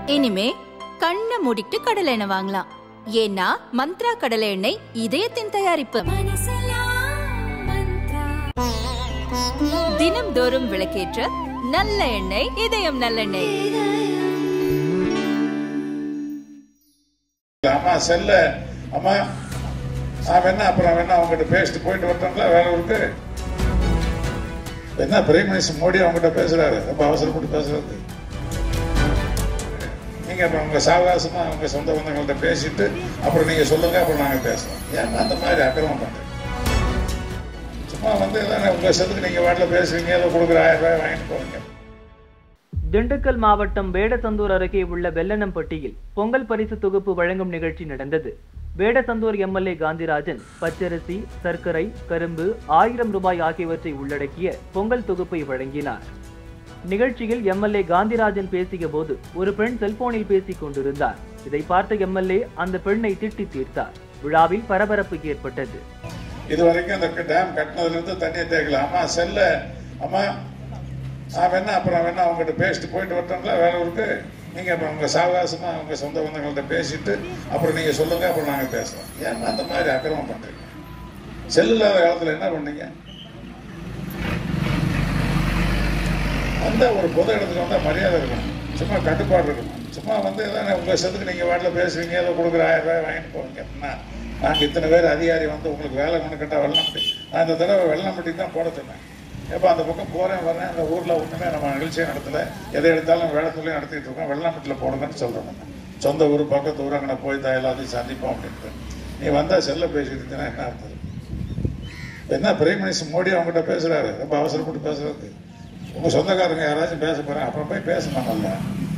இனிமே கண்ணை மூடிட்டு கடலை எண்ணெய் வாங்கலாம் ஏன்னா மந்த்ரா கடலை எண்ணெய் இதயத்தின் தயாரிப்பு தினம்தோறும் விளக்கேற்ற நல்ல எண்ணெய் இதயம் நல்லெண்ணெய் அம்மா செல்ல அம்மா நான் வேணா அப்புறம் வேணா அவங்ககிட்ட பேசிட்டு போயிட்டு வரட்டோம்ல வேலை இருக்கு என்ன பிரைம் மினிஸ்டர் மோடி அவங்ககிட்ட பேசுறாரு ரொம்ப அவசரப்பட்டு பேசுறாரு நீங்க அப்புறம் உங்க சாவகாசமா உங்க சொந்த பந்தங்கள்ட்ட பேசிட்டு அப்புறம் நீங்க சொல்லுங்க அப்புறம் நாங்க பேசலாம் ஏன் அந்த மாதிரி அக்கிரமம் பண்றீங்க சும்மா வந்து தானே உங்க சத்துக்கு நீங்க வாட்டில் பேசுவீங்க ஏதோ கொடுக்குற ஆயிரம் ரூபாய் வாங்கிட்டு போவீங்க திண்டுக்கல் மாவட்டம் வேடசந்தூர் அருகே உள்ள வெல்லனம்பட்டியில் பொங்கல் பரிசு தொகுப்பு வழங்கும் நிகழ்ச்சி நடந்தது வேடசந்தூர் எம்எல்ஏ காந்திராஜன் பச்சரிசி சர்க்கரை கரும்பு ஆயிரம் ரூபாய் ஆகியவற்றை உள்ளடக்கிய பொங்கல் தொகுப்பை வழங்கினார் நிகழ்ச்சியில் எம்எல்ஏ காந்திராஜன் பேசிய போது ஒரு பெண் செல்போனில் பேசிக் கொண்டிருந்தார் இதை பார்த்த எம்எல்ஏ அந்த பெண்ணை திட்டி தீர்த்தார் விழாவில் பரபரப்பு ஏற்பட்டது இது வரைக்கும் அந்த டேம் கட்டினதுல இருந்து தண்ணியை தேக்கல அம்மா செல்ல அம்மா நான் வேணா அப்புறம் வேணா அவங்ககிட்ட பேசிட்டு போயிட்டு வரட்டோம்ல வேலை இருக்கு நீங்க அப்புறம் உங்க சாவகாசமா உங்க சொந்த பந்தங்கள்ட்ட பேசிட்டு அப்புறம் நீங்க சொல்லுங்க அப்புறம் நாங்க பேசலாம் ஏன் அந்த மாதிரி அக்கிரமம் பண்றீங்க செல் இல்லாத காலத்துல என்ன பண்ணீங்க அந்த ஒரு பொது இடத்துல வந்தா மரியாதை இருக்கணும் சும்மா கட்டுப்பாடு இருக்கணும் சும்மா வந்து தானே உங்க சத்துக்கு நீங்க வாட்டில் பேசுவீங்க ஏதோ கொடுக்குற ஆயிரம் ரூபாய் வாங்கிட்டு போவீங்க அப்படின்னா நாங்க இத்தனை பேர் அதிகாரி வந்து உங்களுக்கு வேலை கொண்டு கேட்டா வெள்ளம்பட்டி நான் இந்த தடவை வெள்ளம்பட்டி தான் போட சொன்னேன் எப்போ அந்த பக்கம் போறேன் வரேன் அந்த ஊர்ல ஒண்ணுமே நம்ம நிகழ்ச்சியை நடத்தல எதை எடுத்தாலும் வேளத்துலையும் நடத்திட்டு இருக்கோம் வெள்ளம்பட்டியில் போடுங்கன்னு சொல்றேன் நான். சொந்த ஊர் பக்கத்து ஊர் அங்கே போய் தான் எல்லாத்தையும் சந்திப்போம் அப்படின்ட்டு நீ வந்தா செல்ல பேசிட்டு இருந்தீங்கன்னா என்ன அர்த்தம் என்ன பிரைம் மினிஸ்டர் மோடி அவங்ககிட்ட பேசுறாரு ரொம்ப அவசரப்பட்டு பேசுறது உங்க சொந்தக்காரங்க யாராச்சும் பேச போறாங்க அப்புறம் போய் பேசணும் நல்லா